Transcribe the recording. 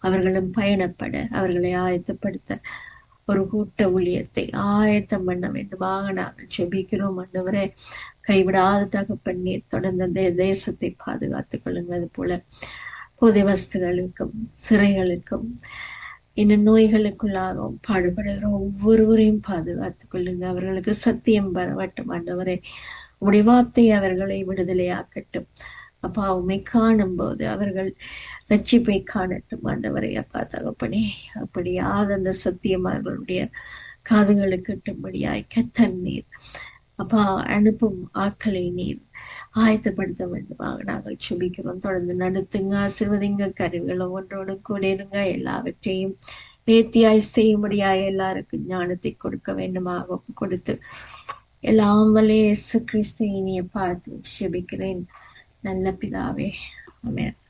அவர்களும் பயணப்பட அவர்களை ஆயத்தப்படுத்த ஒரு கூட்ட ஊழியத்தை ஆயத்தம் பண்ண வேண்டுமாக நாங்கள் ஜெபிக்கிறோம் ஆண்டவரே கைவிடாத தகப்பன் நீர் தொடர்ந்து அந்த தேசத்தை பாதுகாத்துக் கொள்ளுங்க அது போல போதை வஸ்துகளுக்கும் சிறைகளுக்கும் இன்னும் நோய்களுக்குள்ளாகவும் பாடுபடுகிற ஒவ்வொருவரையும் பாதுகாத்துக் கொள்ளுங்க அவர்களுக்கு சத்தியம் வரவட்டும் ஆண்டவரே உடைய வார்த்தை அவர்களை விடுதலையாக்கட்டும் அப்பா உண்மை காணும் போது அவர்கள் ரட்சிப்பை காணட்டும் ஆண்டவரை அப்பா தகப்பனே அப்படியாக அந்த சத்தியம் அவர்களுடைய காதுகளுக்கு எட்டும்படியாய் கத்தன் நீர் அப்பா அனுப்பும் ஆட்களை நீர் ஆயத்தப்படுத்த வேண்டுமாக நாங்கள் சுபிக்கிறோம் தொடர்ந்து நடத்துங்க ஆசிர்வதிங்க கருவிகளை ஒன்றோடு கூட இருங்க எல்லாவற்றையும் நேர்த்தியாய் செய்யும்படியாய் எல்லாருக்கும் ஞானத்தை கொடுக்க வேண்டுமாக ஒப்பு கொடுத்து எல்லாம் வல்ல இயேசு கிறிஸ்து இனிய பார்த்து ஜெபிக்கிறேன் நல்ல பிதாவே ஆமென்